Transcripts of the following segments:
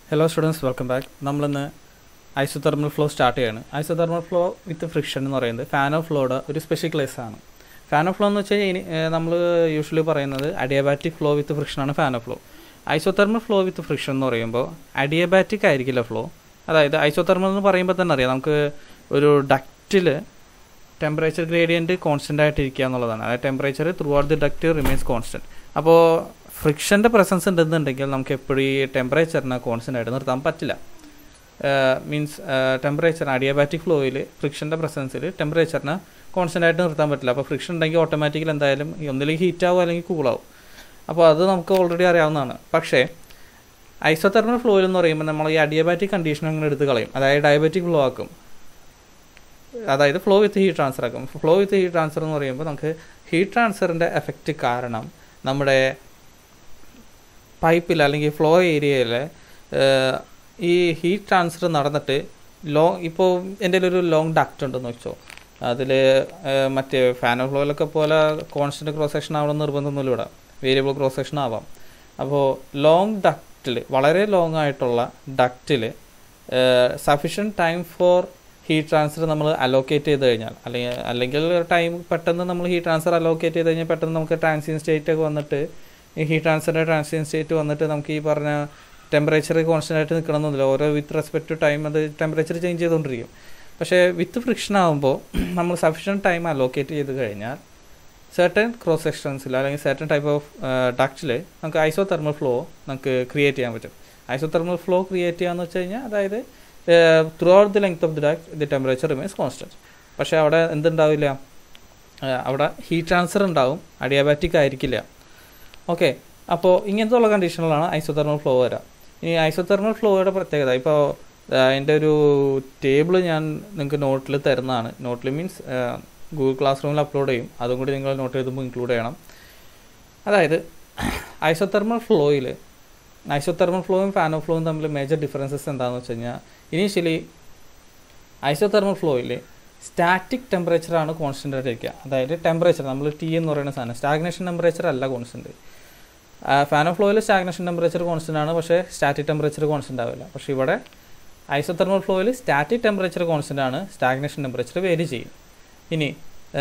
hello students welcome back നമ്മളിന്ന് isothermal flow start ചെയ്യാണ് isothermal flow with friction എന്ന് പറയുന്നത് ഫാൻ ഓഫ് ഫ്ലോയുടെ ഒരു സ്പെഷ്യൽ കേസ് ആണ് ഫാൻ ഓഫ് ഫ്ലോ എന്ന് വെച്ച് കഴിഞ്ഞാൽ ഇനി നമ്മൾ യൂഷ്വലി പറയുന്നത് അഡിയബാറ്റിക് ഫ്ലോ വിത്ത് ഫ്രിക്ഷൻ ആണ് Fanno flow isothermal flow with friction എന്ന് പറയുമ്പോൾ അഡിയബാറ്റിക് ആയിരിക്കില്ല ഫ്ലോ അതായത് ഐസോതെർമൽ എന്ന് പറയുമ്പോൾ തന്നെ അറിയാം നമുക്ക് ഒരു ഡക്റ്റിൽ ടെമ്പറേച്ചർ ഗ്രേഡിയൻറ്റ് കോൺസ്റ്റൻ്റ് ആയിട്ട് ഇരിക്കുക എന്നുള്ളതാണ് അതായത് temperature throughout the duct remains constant അപ്പോൾ ഫ്രിക്ഷൻ്റെ പ്രസൻസ് ഉണ്ടെന്നുണ്ടെങ്കിൽ നമുക്ക് എപ്പോഴും ഈ ടെമ്പറേച്ചറിനെ കോൺസ്റ്റൻ്റ് ആയിട്ട് നിർത്താൻ പറ്റില്ല മീൻസ് ടെമ്പറേച്ചർ അഡിയബാറ്റിക് ഫ്ലോയിൽ ഫ്രിക്ഷൻ്റെ പ്രസൻസിൽ ടെമ്പറേച്ചറിനെ കോൺസ്റ്റൻ്റ് ആയിട്ട് നിർത്താൻ പറ്റില്ല അപ്പോൾ ഫ്രിക്ഷൻ ഉണ്ടെങ്കിൽ ഓട്ടോമാറ്റിക്കലി എന്തായാലും ഒന്നില്ലെങ്കിൽ ഹീറ്റ് ആവും അല്ലെങ്കിൽ കൂളാവും അപ്പോൾ അത് നമുക്ക് ഓൾറെഡി അറിയാവുന്നതാണ് പക്ഷേ ഐസോതെർമൽ ഫ്ലോയിൽ എന്ന് പറയുമ്പോൾ നമ്മൾ ഈ അഡിയബാറ്റിക് കണ്ടീഷൻ അങ്ങനെ എടുത്ത് കളയും അതായത് ഡയബറ്റിക് ഫ്ലോ ആക്കും അതായത് ഫ്ലോ വിത്ത് ഹീറ്റ് ട്രാൻസ്ഫർ ആക്കും ഫ്ലോ വിത്ത് ഹീറ്റ് ട്രാൻസ്ഫർ എന്ന് പറയുമ്പോൾ നമുക്ക് ഹീറ്റ് ട്രാൻസ്ഫറിൻ്റെ എഫക്റ്റ് കാരണം നമ്മുടെ പൈപ്പിൽ അല്ലെങ്കിൽ ഫ്ലോ ഏരിയയിൽ ഈ ഹീറ്റ് ട്രാൻസ്ഫർ നടന്നിട്ട് ലോങ് ഇപ്പോൾ എൻ്റെ ഒരു ലോങ് ഡക്റ്റ് ഉണ്ടെന്ന് വെച്ചോ അതിൽ മറ്റേ ഫാൻ ഫ്ലോയിലൊക്കെ പോലെ കോൺസ്റ്റൻറ്റ് ക്രോസ് സെക്ഷൻ ആവണം നിർബന്ധമൊന്നുമില്ല ഇവിടെ വേരിയബിൾ ക്രോസ് സെക്ഷൻ ആവാം അപ്പോൾ ലോങ് ഡക്റ്റിൽ വളരെ ലോങ് ആയിട്ടുള്ള ഡക്റ്റിൽ sufficient time for heat transfer നമ്മൾ അലോക്കേറ്റ് ചെയ്ത് കഴിഞ്ഞാൽ അല്ലെങ്കിൽ അല്ലെങ്കിൽ ടൈം പെട്ടെന്ന് നമ്മൾ ഹീറ്റ് ട്രാൻസ്ഫർ അലോക്കേറ്റ് ചെയ്ത് കഴിഞ്ഞാൽ പെട്ടെന്ന് നമുക്ക് ട്രാൻസിയൻ സ്റ്റേറ്റ് ഒക്കെ വന്നിട്ട് ഈ ഹീറ്റ് ട്രാൻസ്ഫറിൻ്റെ ട്രാൻസിയൻ സ്റ്റേറ്റ് വന്നിട്ട് നമുക്ക് ഈ പറഞ്ഞ ടെമ്പറേച്ചർ കോൺസ്റ്റൻ്റ് ആയിട്ട് നിൽക്കണമെന്നില്ല ഓരോ വിത്ത് റെസ്പെക്ട് ടു ടൈം അത് ടെമ്പറേച്ചർ ചേഞ്ച് ചെയ്തുകൊണ്ടിരിക്കും പക്ഷേ വിത്ത് ഫ്രിക്ഷൻ ആകുമ്പോൾ നമ്മൾ സഫീഷ്യൻറ്റ് ടൈം അലോക്കേറ്റ് ചെയ്ത് കഴിഞ്ഞാൽ സെർട്ടൺ ക്രോസ് സെക്ഷൻസിൽ അല്ലെങ്കിൽ സെർട്ടൺ ടൈപ്പ് ഓഫ് ഡക്റ്റിൽ നമുക്ക് ഐസോ തെർമൽ ഫ്ലോ നമുക്ക് ക്രിയേറ്റ് ചെയ്യാൻ പറ്റും ഐസോ തെർമൽ ഫ്ലോ ക്രിയേറ്റ് ചെയ്യാന്ന് വെച്ച് കഴിഞ്ഞാൽ അതായത് throughout the length of the duct the temperature remains constant പക്ഷേ അവിടെ എന്തുണ്ടാവില്ല അവിടെ ഹീറ്റ് ട്രാൻസ്ഫർ ഉണ്ടാവും അഡിയാബാറ്റിക് ആയിരിക്കില്ല ഓക്കെ അപ്പോൾ ഇങ്ങനത്തെ ഉള്ള കണ്ടീഷനിലാണ് ഐസോതെർമൽ ഫ്ലോ വരാം ഇനി ഐസോതെർമൽ ഫ്ലോയുടെ പ്രത്യേകത ഇപ്പോൾ അതിൻ്റെ ഒരു ടേബിൾ ഞാൻ നിങ്ങൾക്ക് നോട്ടിൽ തരുന്നതാണ് നോട്ടിൽ മീൻസ് ഗൂഗിൾ ക്ലാസ് റൂമിൽ അപ്ലോഡ് ചെയ്യും അതും കൂടി നിങ്ങൾ നോട്ട് എഴുതുമ്പോൾ ഇൻക്ലൂഡ് ചെയ്യണം അതായത് ഐസോതെർമൽ ഫ്ലോയിൽ ഐസോതെർമൽ ഫ്ലോയും ഫാനോ ഫ്ലോയും തമ്മിൽ മേജർ ഡിഫറൻസസ് എന്താണെന്ന് വെച്ച് കഴിഞ്ഞാൽ ഇനീഷ്യലി ഐസോതെർമൽ ഫ്ലോയിൽ സ്റ്റാറ്റിക് ടെമ്പറേച്ചറാണ് കോൺസ്റ്റൻ്റ് ആയിട്ട് ഇരിക്കുക അതായത് ടെമ്പറേച്ചർ നമ്മൾ ടി എന്ന് പറയുന്ന സാധനം സ്റ്റാഗ്നേഷൻ ടെമ്പറേച്ചർ അല്ല കോൺസ്റ്റൻറ്റ് ഫാൻ ഓഫ് ഫ്ലോയിൽ സ്റ്റാഗ്നേഷൻ ടെമ്പറേച്ചർ കോൺസ്റ്റൻ്റ് ആണ് പക്ഷേ സ്റ്റാറ്റിക് ടെമ്പറേച്ചർ കോൺസ്റ്റൻ്റ് ആവില്ല പക്ഷേ ഇവിടെ ഐസോതെർമൽ ഫ്ലോയിൽ സ്റ്റാറ്റിക് ടെമ്പറേച്ചർ കോൺസ്റ്റൻ്റ് ആണ് സ്റ്റാഗ്നേഷൻ ടെമ്പറേച്ചർ വേരി ചെയ്യും ഇനി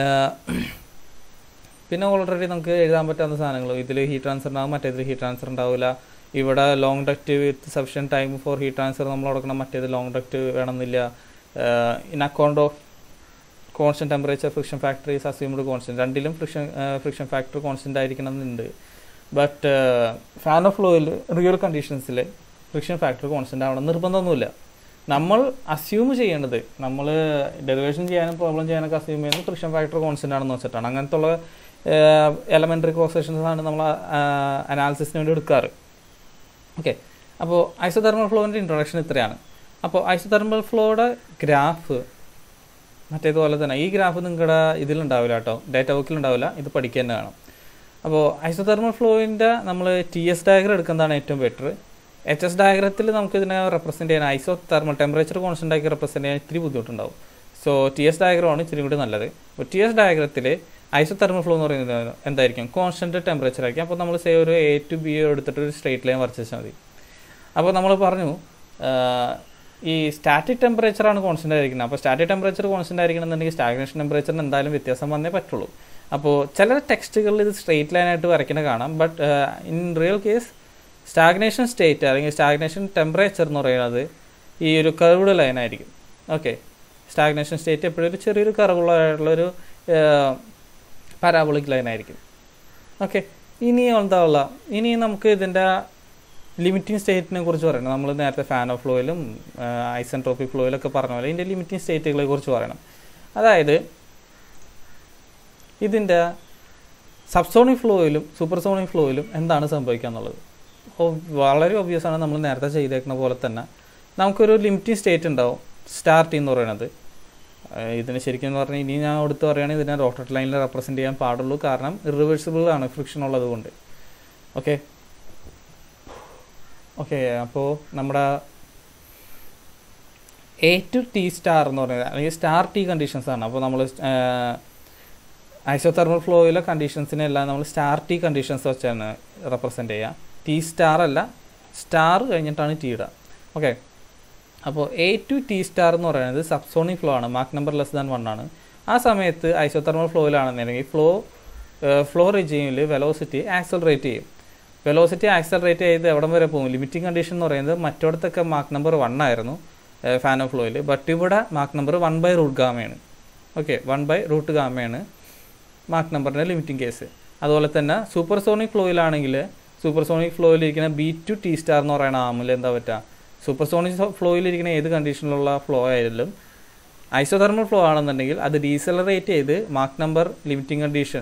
പിന്നെ ഓൾറെഡി നമുക്ക് എഴുതാൻ പറ്റാവുന്ന സാധനങ്ങൾ ഇതിൽ ഹീറ്റ് ട്രാൻസ്ഫർ ഉണ്ടാകും മറ്റേതിൽ ഹീറ്റ് ട്രാൻസ്ഫർ ഉണ്ടാവില്ല ഇവിടെ long duct with sufficient time for heat transfer നമ്മൾ കൊടുക്കണം മറ്റേത് ലോങ് ഡക്റ്റ് വേണമെന്നില്ല in account of constant temperature friction factor is assumed constant രണ്ടിലും ഫ്രിക്ഷൻ ഫ്രിക്ഷൻ ഫാക്ടർ കോൺസ്റ്റൻ്റ് ആയിരിക്കണം എന്നുണ്ട് ബട്ട് ഫാൻ ഓഫ് ഫ്ലോയിൽ റിയൽ കണ്ടീഷൻസിൽ ഫ്രിക്ഷൻ ഫാക്ടർ കോൺസ്റ്റൻ്റ് ആവണം നിർബന്ധമൊന്നുമില്ല നമ്മൾ അസ്യൂം ചെയ്യേണ്ടത് നമ്മൾ ഡെറിവേഷൻ ചെയ്യാനും പ്രോബ്ലം ചെയ്യാനൊക്കെ അസ്യൂം ചെയ്യുന്നത് ഫ്രിക്ഷൻ ഫാക്ടർ കോൺസ്റ്റൻ്റ് ആണെന്ന് വെച്ചിട്ടാണ് അങ്ങനത്തെ ഉള്ള എലമെൻ്ററി ക്രോസേഷൻസ് ആണ് നമ്മൾ അനാലിസിസിന് വേണ്ടി എടുക്കാറ് ഓക്കെ അപ്പോൾ ഐസോതെർമൽ ഫ്ലോവിൻ്റെ ഇൻട്രൊഡക്ഷൻ ഇത്രയാണ് അപ്പോൾ ഐസോതെർമൽ ഫ്ലോയുടെ ഗ്രാഫ് മറ്റേതുപോലെ തന്നെ ഈ ഗ്രാഫ് നിങ്ങളുടെ ഇതിലുണ്ടാവില്ല കേട്ടോ ഡേറ്റ ബുക്കിൽ ഉണ്ടാവില്ല ഇത് പഠിക്കുക തന്നെ വേണം അപ്പോൾ ഐസോതെർമൽ ഫ്ലോയിൻ്റെ നമ്മൾ ടി എസ് ഡയഗ്രം എടുക്കുന്നതാണ് ഏറ്റവും ബെറ്റർ എച്ച് എസ് ഡയഗ്രത്തിൽ നമുക്ക് ഇതിനെ റെപ്രസെൻറ്റ് ചെയ്യാൻ ഐസോ തെർമൽ ടെമ്പറേച്ചർ കോൺസ്റ്റൻ്റ് ആക്കി റെപ്രസെൻറ്റ് ചെയ്യാൻ ഇത്തിരി ബുദ്ധിമുട്ടുണ്ടാവും സോ ടി എസ് ഡയഗ്രമാണ് ഇച്ചിരി കൂടി നല്ലത് അപ്പോൾ ടി എസ് ഡയഗ്രത്തിൽ ഐസോ തെർമൽ ഫ്ലോ എന്ന് പറയുന്നത് എന്തായിരിക്കും കോൺസ്റ്റൻറ്റ് ടെമ്പറേച്ചർ ആയിരിക്കും അപ്പോൾ നമ്മൾ സേ ഒരു എ ടു ബി എടുത്തിട്ട് ഒരു സ്ട്രേറ്റ് ലൈൻ വരച്ചാൽ മതി അപ്പോൾ നമ്മൾ പറഞ്ഞു ഈ സ്റ്റാറ്റിക് ടെമ്പറേച്ചറാണ് കോൺസ്റ്റൻ്റ് ആയിരിക്കുന്നത് അപ്പോൾ സ്റ്റാറ്റിക് ടെമ്പറേച്ചർ കോൺസ്റ്റൻ്റ് ആയിരിക്കണമെന്നുണ്ടെങ്കിൽ സ്റ്റാഗ്നേഷൻ ടെമ്പറേച്ചറിന് എന്തായാലും വ്യത്യാസം വന്നേ പറ്റുള്ളൂ അപ്പോൾ ചില ടെക്സ്റ്റുകളിൽ ഇത് സ്ട്രെയിറ്റ് ലൈനായിട്ട് വരയ്ക്കുന്നത് കാണാം but in real case stagnation state അല്ലെങ്കിൽ സ്റ്റാഗ്നേഷൻ ടെമ്പറേച്ചർ എന്ന് പറയുന്നത് ഈ ഒരു കർവ്ഡ് ലൈനായിരിക്കും ഓക്കെ സ്റ്റാഗ്നേഷൻ സ്റ്റേറ്റ് എപ്പോഴും ഒരു ചെറിയൊരു കർവുള്ളൊരു പാരാബോളിക് ലൈനായിരിക്കും ഓക്കെ ഇനി എന്താ ഉള്ള ഇനി നമുക്ക് ഇതിൻ്റെ ലിമിറ്റിംഗ് സ്റ്റേറ്റിനെ കുറിച്ച് പറയണം നമ്മൾ നേരത്തെ ഫാൻ ഓഫ് ഫ്ലോയിലും ഐസൻട്രോപ്പിക് ഫ്ലോയിലൊക്കെ പറഞ്ഞ പോലെ ഇതിൻ്റെ ലിമിറ്റിംഗ് സ്റ്റേറ്റുകളെ കുറിച്ച് പറയണം അതായത് ഇതിൻ്റെ സബ്സോണിക് ഫ്ലോയിലും സൂപ്പർസോണിക് ഫ്ലോയിലും എന്താണ് സംഭവിക്കുക എന്നുള്ളത് വളരെ ഒബ്വിയസ് ആണ് നമ്മൾ നേരത്തെ ചെയ്തേക്കുന്ന പോലെ തന്നെ നമുക്കൊരു ലിമിറ്റിംഗ് സ്റ്റേറ്റ് ഉണ്ടാവും സ്റ്റാർട്ട് എന്ന് പറയുന്നത് ഇതിന് ശരിക്കും എന്ന് പറഞ്ഞാൽ ഇനി ഞാൻ എടുത്ത് പറയുകയാണെങ്കിൽ ഇതിനെ റോട്ടർ ലൈനിൽ റെപ്രസെൻറ്റ് ചെയ്യാൻ പാടുള്ളൂ കാരണം ഇറിവേഴ്സിബിൾ ആണ് ഫ്രിക്ഷൻ ഉള്ളത് കൊണ്ട് ഓക്കെ ഓക്കെ അപ്പോൾ നമ്മുടെ എ ടു ടി സ്റ്റാർ എന്ന് പറയുന്നത് അല്ലെങ്കിൽ സ്റ്റാർ ടി കണ്ടീഷൻസ് ആണ് അപ്പോൾ നമ്മൾ ഐസോതെർമൽ ഫ്ലോയിലെ കണ്ടീഷൻസിനെല്ലാം നമ്മൾ സ്റ്റാർ ടി കണ്ടീഷൻസ് വെച്ചാണ് റെപ്രസെൻറ്റ് ചെയ്യുക ടി സ്റ്റാർ അല്ല സ്റ്റാർ കഴിഞ്ഞിട്ടാണ് ടി ഇടുക ഓക്കെ അപ്പോൾ എ ടു ടി സ്റ്റാർ എന്ന് പറയുന്നത് സബ്സോണിക് ഫ്ലോ ആണ് മാർക്ക് നമ്പർ ലെസ് ദാൻ വൺ ആണ് ആ സമയത്ത് ഐസോതെർമൽ ഫ്ലോയിലാണെന്നുണ്ടെങ്കിൽ ഫ്ലോ ഫ്ലോ റിജീമിൽ വെലോസിറ്റി ആക്സലറേറ്റ് ചെയ്യും വെലോസിറ്റി ആക്സലറേറ്റ് ചെയ്ത് എവിടം വരെ പോകും ലിമിറ്റിംഗ് കണ്ടീഷൻ എന്ന് പറയുന്നത് മറ്റിടത്തൊക്കെ മാർക്ക് നമ്പർ വൺ ആയിരുന്നു ഫാൻ ഓഫ് ഫ്ലോയിൽ ബട്ട് ഇവിടെ മാർക്ക് number one by root ഗാമയാണ് okay one by root ഗാമയാണ് മാർക്ക് നമ്പറിൻ്റെ ലിമിറ്റിംഗ് കേസ് അതുപോലെ തന്നെ സൂപ്പർ സോണിക് ഫ്ലോയിലാണെങ്കിൽ സൂപ്പർ സോണിക് ഫ്ലോയിലിരിക്കുന്ന ബി ടു ടി സ്റ്റാർ എന്ന് പറയുന്ന ആമിൽ എന്താ പറ്റുക സൂപ്പർ സോണിക് ഫ്ലോയിലിരിക്കുന്ന ഏത് കണ്ടീഷനിലുള്ള ഫ്ലോ ആയാലും ഐസോതെർമൽ ഫ്ലോ ആണെന്നുണ്ടെങ്കിൽ അത് ഡീസലറേറ്റ് ചെയ്ത് മാർക്ക് number limiting condition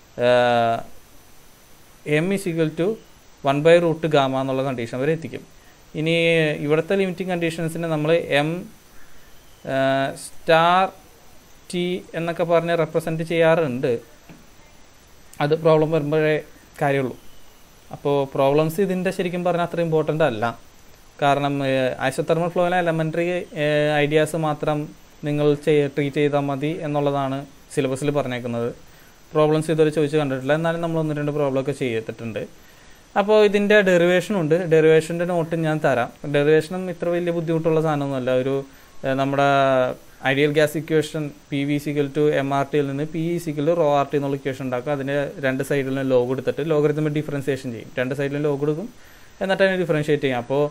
M is equal to one by root gamma എന്നുള്ള കണ്ടീഷൻ വരെ എത്തിക്കും ഇനി ഇവിടുത്തെ ലിമിറ്റിംഗ് കണ്ടീഷൻസിനെ നമ്മൾ എം സ്റ്റാർ ടി എന്നൊക്കെ പറഞ്ഞ് റെപ്രസെൻറ്റ് ചെയ്യാറുണ്ട് അത് പ്രോബ്ലം വരുമ്പോഴേ കാര്യമുള്ളൂ അപ്പോൾ പ്രോബ്ലംസ് ഇതിൻ്റെ ശരിക്കും പറഞ്ഞാൽ അത്ര ഇമ്പോർട്ടൻ്റ് അല്ല കാരണം ഐസോതെർമൽ ഫ്ലോയിലെ എലമെൻ്ററി ഐഡിയാസ് മാത്രം നിങ്ങൾ ചെയ്യ ട്രീറ്റ് ചെയ്താൽ മതി എന്നുള്ളതാണ് സിലബസിൽ പറഞ്ഞേക്കുന്നത് പ്രോബ്ലംസ് ഇതുവരെ ചോദിച്ച് കണ്ടിട്ടില്ല എന്നാലും നമ്മൾ ഒന്ന് രണ്ട് പ്രോബ്ലം ഒക്കെ ചെയ്തിട്ടുണ്ട് അപ്പോൾ ഇതിൻ്റെ ഡെറിവേഷൻ ഉണ്ട് ഡെറിവേഷൻ്റെ നോട്ട് ഞാൻ തരാം ഡെറിവേഷനും ഇത്ര വലിയ ബുദ്ധിമുട്ടുള്ള സാധനമൊന്നുമല്ല ഒരു ഏഹ്, നമ്മുടെ ideal gas equation P V equal to M R ടിയിൽ നിന്ന് P is equal rho R T എന്നുള്ള ഇക്വേഷൻ ഉണ്ടാക്കുക അതിൻ്റെ രണ്ട് സൈഡിലും ലോഗ് എടുത്തിട്ട് ലോഗരിതമിൽ ഡിഫറൻസിയേഷൻ ചെയ്യും രണ്ട് സൈഡിലും ലോഗ് എടുക്കും എന്നിട്ട് അതിനെ ഡിഫറൻഷിയേറ്റ് ചെയ്യും അപ്പോൾ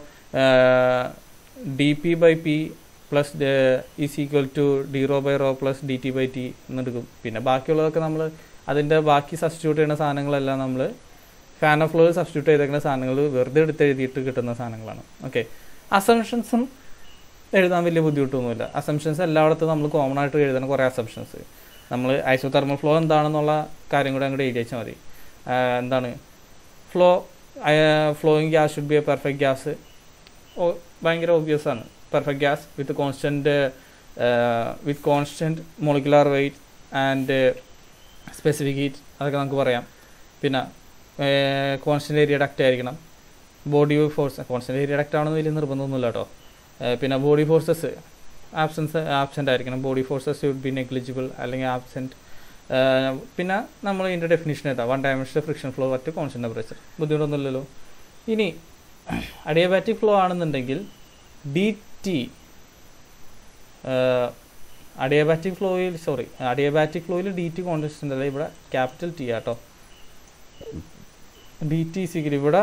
D P by P plus is equal to D rho by rho plus D T by T എന്നെടുക്കും പിന്നെ ബാക്കിയുള്ളതൊക്കെ നമ്മൾ അതിൻ്റെ ബാക്കി സബ്സ്റ്റിറ്റ്യൂട്ട് ചെയ്യുന്ന സാധനങ്ങളെല്ലാം നമ്മൾ ഫാൻ ഓഫ് ഫ്ലോ സബ്സ്റ്റിറ്റ്യൂട്ട് ചെയ്തേക്കുന്ന സാധനങ്ങൾ വെറുതെ എടുത്ത് എഴുതിയിട്ട് കിട്ടുന്ന സാധനങ്ങളാണ് ഓക്കെ അസംഷൻസും എഴുതാൻ വലിയ ബുദ്ധിമുട്ടൊന്നുമില്ല അസംഷൻസ് എല്ലായിടത്തും നമ്മൾ കോമൺ ആയിട്ട് എഴുതുന്ന കുറേ അസംഷൻസ് നമ്മൾ ഐസോതെർമൽ ഫ്ലോ എന്താണെന്നുള്ള കാര്യം കൂടെ അങ്ങോട്ട് എഴുതി വെച്ചാൽ മതി ആ, എന്താണ് flow flowing gas should be a perfect gas ഓ ഭയങ്കര ഒബ്വിയസ് ആണ് perfect gas with constant with constant molecular weight and specific heat അതൊക്കെ നമുക്ക് പറയാം പിന്നെ കോൺസ്റ്റൻ്റ് ഏരിയ ഡക്റ്റ് ആയിരിക്കണം body force constant area duct ആണെന്ന് വലിയ നിർബന്ധമൊന്നുമില്ല കേട്ടോ ഏഹ് പിന്നെ ബോഡി ഫോഴ്സസ് ആബ്സെൻസ് ആബ്സെൻ്റ് ആയിരിക്കണം body forces should be negligible അല്ലെങ്കിൽ ആബ്സെൻറ്റ് പിന്നെ നമ്മൾ ഇതിൻ്റെ ഡെഫിനിഷൻ എഴുതാം one dimension friction flow at constant temperature ബുദ്ധിമുട്ടൊന്നുമില്ലല്ലോ ഇനി അഡിയബാറ്റിക് ഫ്ലോ ആണെന്നുണ്ടെങ്കിൽ ഡി ടി അഡിയബാറ്റിക് ഫ്ലോയിൽ സോറി അഡിയബാറ്റിക് ഫ്ലോയിൽ ഡി ടി കോൺസ്റ്റൻ്റ് അല്ല ഇവിടെ capital T naught D T equal ഇവിടെ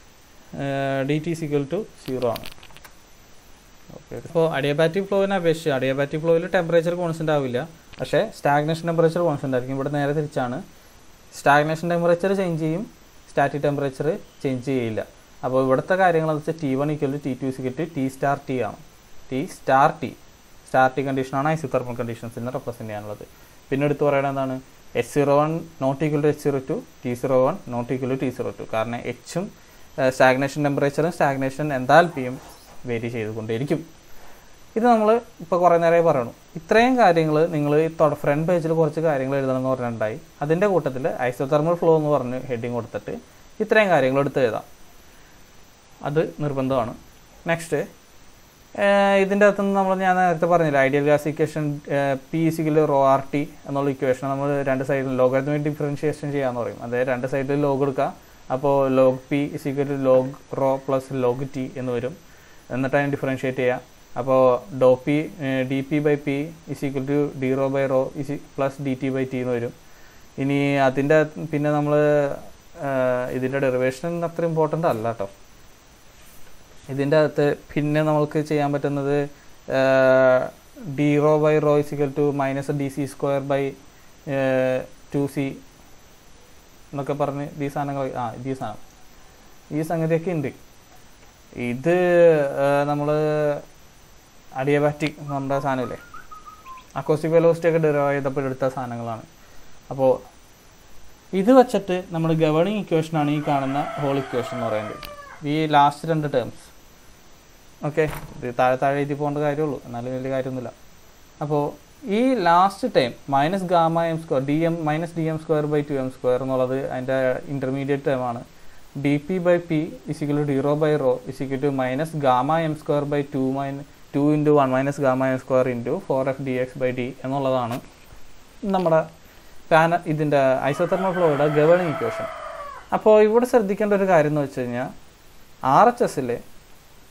D T equal to zero ആണ് ഓക്കെ ഇപ്പോൾ അഡിയബാറ്റിക് ഫ്ലോവിനെ അപേക്ഷിച്ച് അഡിയബാറ്റിക് ഫ്ലോയിൽ ടെമ്പറേച്ചർ കോൺസ്റ്റൻ്റ് ആവില്ല പക്ഷേ സ്റ്റാഗ്നേഷൻ ടെമ്പറേച്ചർ കോൺസ്റ്റൻ്റ് ആയിരിക്കും ഇവിടെ നേരെ തിരിച്ചാണ് സ്റ്റാഗ്നേഷൻ ടെമ്പറേച്ചർ ചേഞ്ച് ചെയ്യും സ്റ്റാറ്റിക് ടെമ്പറേച്ചർ ചേഞ്ച് ചെയ്യില്ല അപ്പോൾ ഇവിടുത്തെ കാര്യങ്ങളെന്ന് വെച്ചാൽ T one equal to T two equal T star T ആണ് T star T star T കണ്ടീഷനാണ് ഐസോതെർമൽ കണ്ടീഷൻസിനെ റെപ്രസെൻറ്റ് ചെയ്യാനുള്ളത് പിന്നെ എടുത്ത് പറയുന്നത് എന്താണ് H zero one not equal to H zero two T zero one not equal to T zero two കാരണം എച്ചും സ്റ്റാഗ്നേഷൻ ടെമ്പറേച്ചറും സ്റ്റാഗ്നേഷൻ എന്താൽപ്പിയും വേരി ചെയ്തുകൊണ്ടേയിരിക്കും ഇത് നമ്മൾ ഇപ്പോൾ കുറേ നേരമായി പറയണു ഇത്രയും കാര്യങ്ങൾ നിങ്ങൾ ഈ ഫ്രണ്ട് പേജിൽ കുറച്ച് കാര്യങ്ങൾ എഴുതണം എന്ന് പറഞ്ഞിട്ടുണ്ടായി അതിൻ്റെ കൂട്ടത്തിൽ ഐസോതെർമൽ ഫ്ലോ എന്ന് പറഞ്ഞ് ഹെഡിങ് കൊടുത്തിട്ട് ഇത്രയും കാര്യങ്ങൾ എടുത്ത് എഴുതാം അത് നിർബന്ധമാണ് നെക്സ്റ്റ് ഇതിൻ്റെ അകത്തുനിന്ന് നമ്മൾ ഞാൻ നേരത്തെ പറഞ്ഞില്ല ideal gas equation P equal rho R T എന്നുള്ള ഇക്വേഷൻ നമ്മൾ രണ്ട് സൈഡിൽ ലോഗരിതമിക് ഡിഫറൻഷിയേഷൻ ചെയ്യാന്ന് പറയും അതായത് രണ്ട് സൈഡിൽ ലോഗ് എടുക്കുക അപ്പോൾ log P equal log rho plus log T എന്ന് വരും എന്നിട്ട് അതിനെ ഡിഫറൻഷിയേറ്റ് ചെയ്യുക അപ്പോൾ ഡോ P D P by P is equal to D rho by rho is plus D T by T എന്ന് വരും ഇനി അതിൻ്റെ പിന്നെ നമ്മൾ ഇതിൻ്റെ ഡെറിവേഷൻ അത്ര ഇമ്പോർട്ടൻ്റ് അല്ല കേട്ടോ ഇതിൻ്റെ അകത്ത് പിന്നെ നമുക്ക് ചെയ്യാൻ പറ്റുന്നത് D rho by rho is equal to minus D C square by two C എന്നൊക്കെ പറഞ്ഞ് ഈ സാധനങ്ങൾ ആ ഈ സാധനം ഈ സംഗതിയൊക്കെ ഉണ്ട് ഇത് നമ്മൾ അഡിയബാറ്റിക് നമ്മുടെ സാധനമില്ലേ അക്കോസ്റ്റിക് വെലോസിറ്റി ഒക്കെ ഡെറിവ് ചെയ്തപ്പോൾ എടുത്ത സാധനങ്ങളാണ് അപ്പോൾ ഇത് വെച്ചിട്ട് നമ്മൾ ഗവേണിംഗ് ഇക്വേഷനാണ് ഈ കാണുന്ന ഹോൾ ഇക്വേഷൻ എന്ന് പറയുന്നത് ഈ ലാസ്റ്റ് രണ്ട് ടേംസ് ഓക്കെ ഇത് താഴെ താഴെ എഴുതി പോകേണ്ട കാര്യമുള്ളൂ എന്നാലും വലിയ കാര്യമൊന്നുമില്ല അപ്പോൾ ഈ last time minus gamma M square D M minus D M square by two M square എന്നുള്ളത് അതിൻ്റെ ഇൻ്റർമീഡിയറ്റ് ടേമാണ് D P by P is equal to D rho by rho is equal to minus gamma M square by two minus two into one minus gamma M square into four F D X by D എന്നുള്ളതാണ് നമ്മുടെ പാന ഇതിൻ്റെ isothermal ഫ്ലോയുടെ governing equation അപ്പോൾ ഇവിടെ ശ്രദ്ധിക്കേണ്ട ഒരു കാര്യം എന്ന് വെച്ച് കഴിഞ്ഞാൽ ആർ എച്ച് എസിലെ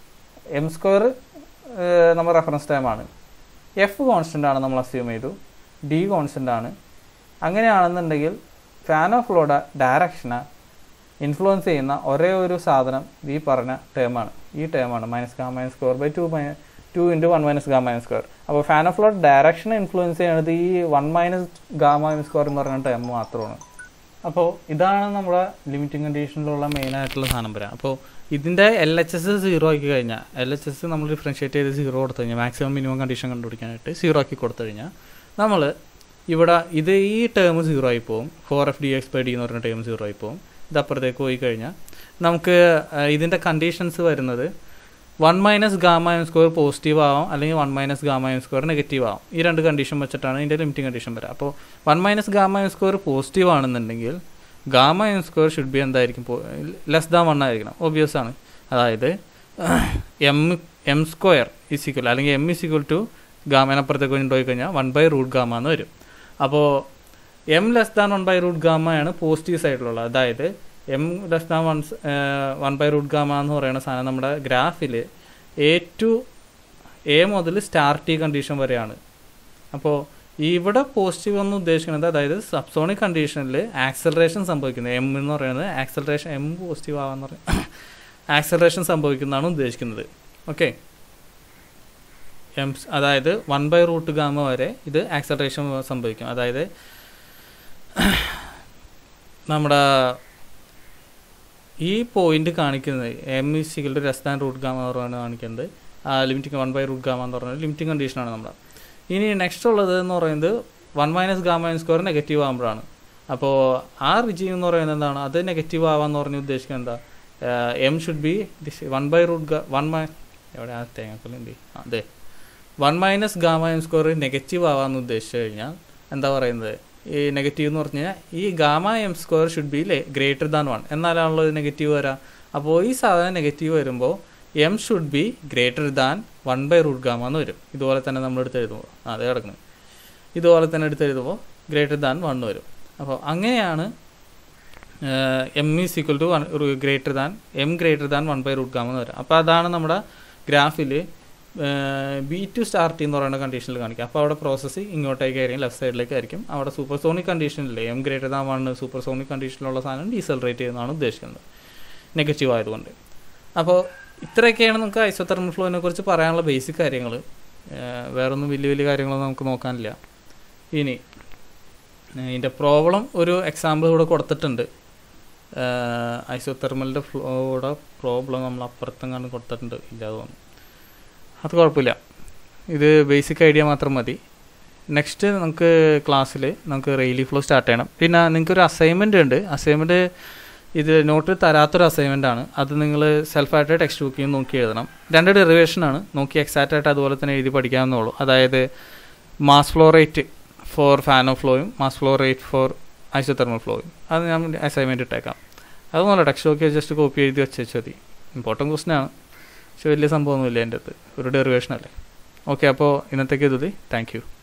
എം സ്ക്വയർ നമ്മൾ റെഫറൻസ് ടൈമാണ് എഫ് കോൺസ്റ്റൻ്റ് ആണ് നമ്മൾ അസ്യൂം ചെയ്തു ഡി കോൺസ്റ്റൻ്റ് ആണ് അങ്ങനെയാണെന്നുണ്ടെങ്കിൽ ഫാൻ ഓഫ് ഫ്ലോയുടെ ഡയറക്ഷനെ ഇൻഫ്ലുവൻസ് ചെയ്യുന്ന ഒരേ ഒരു സാധനം ഈ പറഞ്ഞ ടേമാണ് ഈ ടേമാണ് minus gamma minus square by two minus two into one minus gamma minus square അപ്പോൾ ഫാൻ ഓഫ് ഫ്ലോ ഡയറക്ഷനെ ഇൻഫ്ലുവൻസ് ചെയ്യുന്നത് ഈ one minus gamma minus square എന്ന് പറയുന്ന ടേം മാത്രമാണ് അപ്പോൾ ഇതാണ് നമ്മുടെ ലിമിറ്റിംഗ് കണ്ടീഷനിലുള്ള മെയിൻ ആയിട്ടുള്ള സാധനം വരാം അപ്പോൾ ഇതിൻ്റെ എൽ എച്ച് എസ് സീറോ ആക്കി കഴിഞ്ഞാൽ എൽ എച്ച് എസ് നമ്മൾ ഡിഫറൻഷ്യേറ്റ് ചെയ്ത് സീറോ കൊടുത്തു കഴിഞ്ഞാൽ മാക്സിമം മിനിമം കണ്ടീഷൻ കണ്ടുപിടിക്കാനായിട്ട് സീറോ ആക്കി കൊടുത്തു കഴിഞ്ഞാൽ നമ്മൾ ഇവിടെ ഇത് ഈ ടേം സീറോ ആയി പോകും four F D X by D എന്ന് പറയുന്ന ടേം സീറോ ആയി പോകും ഇത് അപ്പുറത്തേക്ക് പോയി കഴിഞ്ഞാൽ നമുക്ക് ഇതിൻ്റെ കണ്ടീഷൻസ് വരുന്നത് one minus gamma M square positive ആവാം അല്ലെങ്കിൽ one minus gamma M square negative ആവാം ഈ രണ്ട് കണ്ടീഷൻ വെച്ചിട്ടാണ് ഇതിൻ്റെ ലിമിറ്റിംഗ് കണ്ടീഷൻ വരിക അപ്പോൾ one minus gamma M square positive ആണെന്നുണ്ടെങ്കിൽ gamma M square should be എന്തായിരിക്കും ലെസ് ദാൻ വൺ ആയിരിക്കണം ഒബ്വിയസ് ആണ് അതായത് M M square is equal അല്ലെങ്കിൽ എം ഇസ് ഈക്വൽ ടു ഗാമേനപ്പുറത്തേക്ക് കൊണ്ടുപോയി കഴിഞ്ഞാൽ വൺ ബൈ റൂട്ട് ഗാമ എന്ന് വരും അപ്പോൾ M less than one by root ഗാമയാണ് പോസിറ്റീവ് സൈഡിലുള്ളത് അതായത് M less than one one by root gamma എന്ന് പറയുന്ന സാധനം നമ്മുടെ ഗ്രാഫിൽ എ ടു എ മുതൽ സ്റ്റാർ ടി കണ്ടീഷൻ വരെയാണ് അപ്പോൾ ഇവിടെ പോസിറ്റീവ് എന്ന് ഉദ്ദേശിക്കുന്നത് അതായത് സബ്സോണിക് കണ്ടീഷനിൽ ആക്സലറേഷൻ സംഭവിക്കുന്നത് എം എന്ന് പറയുന്നത് ആക്സലറേഷൻ എം പോസിറ്റീവ് ആവാന്ന് പറയുന്നത് ആക്സലറേഷൻ സംഭവിക്കുന്നതാണ് ഉദ്ദേശിക്കുന്നത് ഓക്കെ എം അതായത് വൺ ബൈ റൂട്ട് ഗാമ വരെ ഇത് ആക്സലറേഷൻ സംഭവിക്കും അതായത് നമ്മുടെ ഈ പോയിന്റ് കാണിക്കുന്നത് എം ഇ സികളുടെ ലെസ് ദാൻ റൂട്ട് ഗാമ എന്ന് പറയുന്നത് കാണിക്കുന്നത് limiting one by root gamma എന്ന് പറയുന്നത് ലിമിറ്റിംഗ് കണ്ടീഷനാണ് നമ്മുടെ ഇനി നെക്സ്റ്റ് ഉള്ളത് എന്ന് പറയുന്നത് one minus gamma N square negative ആകുമ്പോഴാണ് അപ്പോൾ ആ റിജീം എന്ന് പറയുന്നത് എന്താണ് അത് നെഗറ്റീവ് ആവാന്ന് പറഞ്ഞ് ഉദ്ദേശിക്കുന്നത് എന്താ M should be this one by root one മൈ എവിടെ ആ തേങ്ങാക്കൊല്ലുണ്ട് അതെ one minus gamma M square negative ആവാന്ന് ഉദ്ദേശിച്ചു കഴിഞ്ഞാൽ എന്താ പറയുന്നത് ഈ നെഗറ്റീവ് എന്ന് പറഞ്ഞു കഴിഞ്ഞാൽ ഈ gamma M square should be greater than one എന്നാലാണല്ലോ ഇത് നെഗറ്റീവ് വരാം അപ്പോൾ ഈ സാധനം നെഗറ്റീവ് വരുമ്പോൾ M should be greater than one by root gamma എന്ന് വരും ഇതുപോലെ തന്നെ നമ്മൾ എടുത്ത് എഴുതുമ്പോൾ അതെ കിടക്കുന്നത് ഇതുപോലെ തന്നെ എടുത്ത് എഴുതുമ്പോൾ ഗ്രേറ്റർ ദാൻ വൺ വരും അപ്പോൾ അങ്ങനെയാണ് M is equal to one greater than M greater than one by root gamma എന്ന് വരും അപ്പോൾ അതാണ് നമ്മുടെ ഗ്രാഫിൽ ബി ടു സ്റ്റാർ ടി എന്ന് പറയുന്ന കണ്ടീഷനിൽ കാണിക്കുക അപ്പോൾ അവിടെ പ്രോസസ്സ് ഇങ്ങോട്ടേക്ക് ആയിരിക്കും ലെഫ്റ്റ് സൈഡിലേക്ക് ആയിരിക്കും അവിടെ സൂപ്പർ സോണിക് കണ്ടീഷനില്ലേ M greater than one supersonic കണ്ടീഷനിലുള്ള സാധനം ഡീസലറേറ്റ് ചെയ്യുന്നതാണ് ഉദ്ദേശിക്കുന്നത് നെഗറ്റീവ് ആയതുകൊണ്ട് അപ്പോൾ ഇത്രയൊക്കെയാണ് നമുക്ക് ഐസോതെർമൽ ഫ്ലോയിനെ കുറിച്ച് പറയാനുള്ള ബേസിക് കാര്യങ്ങൾ വേറൊന്നും വലിയ വലിയ കാര്യങ്ങളൊന്നും നമുക്ക് നോക്കാനില്ല ഇനി ഇതിൻ്റെ പ്രോബ്ലം ഒരു എക്സാമ്പിൾ ഇവിടെ കൊടുത്തിട്ടുണ്ട് ഐസോതെർമലിൻ്റെ ഫ്ലോയുടെ പ്രോബ്ലം നമ്മൾ അപ്പുറത്തെങ്ങാണ്ട് കൊടുത്തിട്ടുണ്ട് ഇല്ല തോന്നുന്നു അത് കുഴപ്പമില്ല ഇത് ബേസിക് ഐഡിയ മാത്രം മതി നെക്സ്റ്റ് നമുക്ക് ക്ലാസ്സിൽ നമുക്ക് റെയിലി ഫ്ലോ സ്റ്റാർട്ട് ചെയ്യണം പിന്നെ നിങ്ങൾക്ക് ഒരു അസൈൻമെൻ്റ് ഉണ്ട് അസൈൻമെൻറ്റ് ഇത് നോട്ട് തരാത്തൊരു അസൈൻമെൻ്റ് ആണ് അത് നിങ്ങൾ സെൽഫായിട്ട് ടെക്സ്റ്റ് ബുക്കിൽ നോക്കി എഴുതണം രണ്ട് ഡെറിവേഷൻ ആണ് നോക്കി എക്സാക്റ്റ് ആയിട്ട് അതുപോലെ തന്നെ എഴുതി പഠിക്കാവുന്നുള്ളൂ അതായത് mass flow rate for Fanno ഫ്ലോയും mass flow rate for isothermal ഫ്ലോയും അത് ഞാൻ അസൈൻമെൻറ്റ് ഇട്ടേക്കാം അതൊന്നുമല്ല ടെക്സ്റ്റ് ബുക്കിൽ ജസ്റ്റ് കോപ്പി എഴുതി വെച്ചാൽ മതി ഇമ്പോർട്ടൻറ്റ് ക്വസ്റ്റൻ ആണ് പക്ഷെ വലിയ സംഭവമൊന്നുമില്ല എൻ്റെ അടുത്ത് ഒരു ഡെറിവേഷൻ അല്ലേ ഓക്കെ അപ്പോൾ ഇന്നത്തേക്ക് ഇത് താങ്ക് യു